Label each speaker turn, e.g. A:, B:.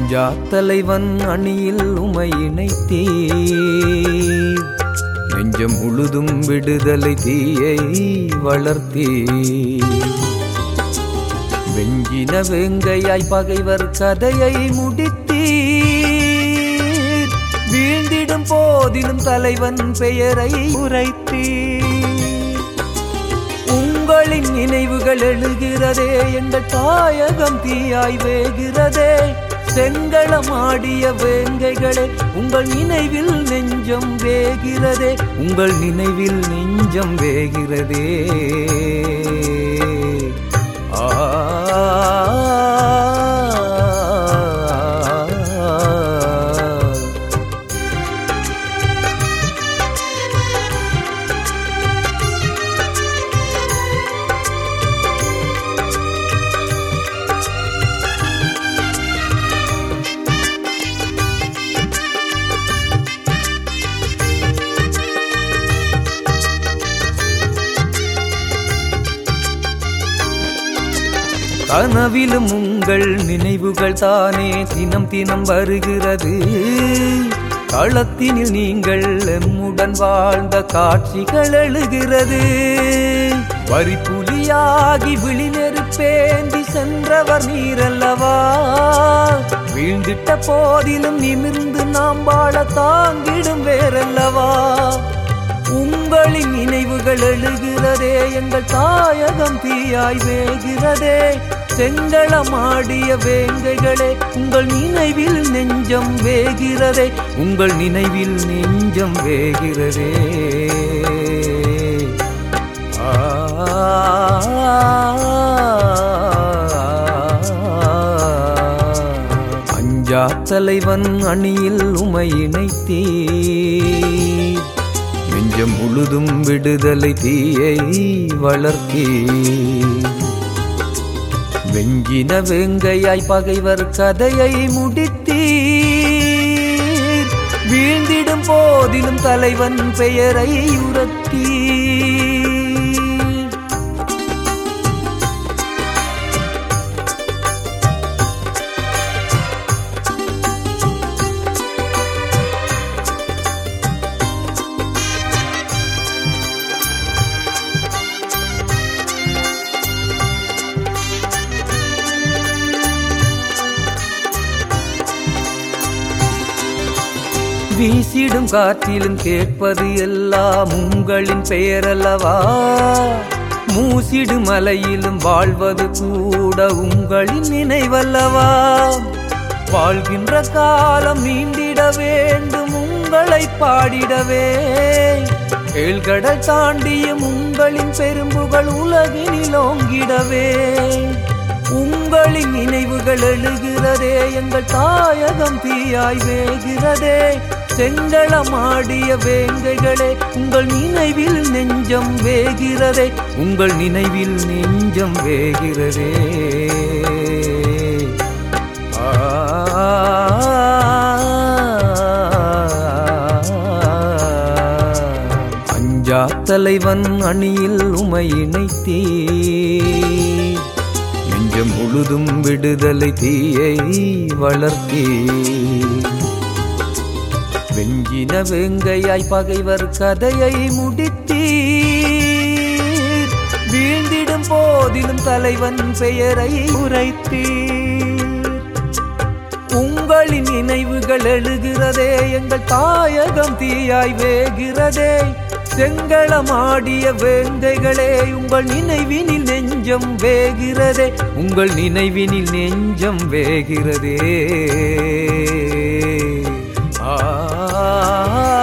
A: அஞ்சா தலைவன் அணியில் உமை இணைத்தீர் நெஞ்சம் முழுதும் விடுதலை தீயை வளர்த்தீர் வெஞ்சின வேங்கையாய் பகைவர் கதையை முடித்தீர் வீழ்ந்திடும் போதிலும் தலைவன் பெயரை உரைத்தீர் உங்களின் நினைவுகள் எழுகிறதே எங்கள் தாயகம் தீயாய் வேகிறதே செங்களமாடிய வேங்கைகளே உங்கள் நினைவில் நெஞ்சம் வேகிறதே உங்கள் நினைவில் நெஞ்சம் வேகிறதே ஆ கனவிலும் உங்கள் நினைவுகள் தானே தினம் தினம் வருகிறது களத்தினில் நீங்கள் எம்முடன் வாழ்ந்த காட்சிகள் எழுகிறது வரி புலியாகி விழி நெருப்பேந்தி சென்றவர் நீரல்லவா வீழ்ந்திட்ட போதிலும் நிமிர்ந்து நாம் வாழ தாங்கிடும் வேறல்லவா உங்களின் நினைவுகள் எழுகிறதே எங்கள் தாயகம் தீயாய் வேகிறதே செங்களமாடிய வேங்கைகளே உங்கள் நினைவில் நெஞ்சம் வேகிறதே உங்கள் நினைவில் நெஞ்சம் வேகிறதே ஆ அஞ்சா தலைவன் அணியில் உமை இணைத்தீர் நெஞ்சம் முழுதும் விடுதலை தீயை வளர்த்தீ வெஞ்சின வேங்கையாய் பகைவர் கதையை முடித்தீர் வீழ்ந்திடும் போதிலும் தலைவன் பெயரை உரத்தீர் வீசிடும் காற்றிலும் கேட்பது எல்லாம் உங்களின் பெயரல்லவா மூசிடும் மலையிலும் வாழ்வது கூட உங்களின் நினைவல்லவா வாழ்கின்ற காலம் நீண்டிட வேண்டும் உங்களை பாடிடவே ஏழ்கடல் தாண்டியும் உங்களின் பெரும்புகள் உலகினில் ஓங்கிடவே உங்களின் நினைவுகள் எழுகிறதே எங்கள் தாயகம் தீயாய் வேகிறதே செங்களமாடிய வேங்கைகளே உங்கள் நினைவில் நெஞ்சம் வேகிறதே உங்கள் நினைவில் நெஞ்சம் வேகிறதே ஆ அஞ்சா தலைவன் அணியில் உமை இணைத்தீர் நெஞ்சம் முழுதும் விடுதலை தீயை வளர்த்தீ வெஞ்சின வேங்கையாய் பகைவர் கதையை முடித்தீர் வீழ்ந்திடும் போதிலும் தலைவன் பெயரை உரைத்தீர் உங்களின் நினைவுகள் எழுகிறதே எங்கள் தாயகம் தீயாய் வேகிறதே செங்களமாடிய வேங்கைகளே உங்கள் நினைவினில் நெஞ்சம் வேகிறதே உங்கள் நினைவினில் நெஞ்சம் வேகிறதே ஆ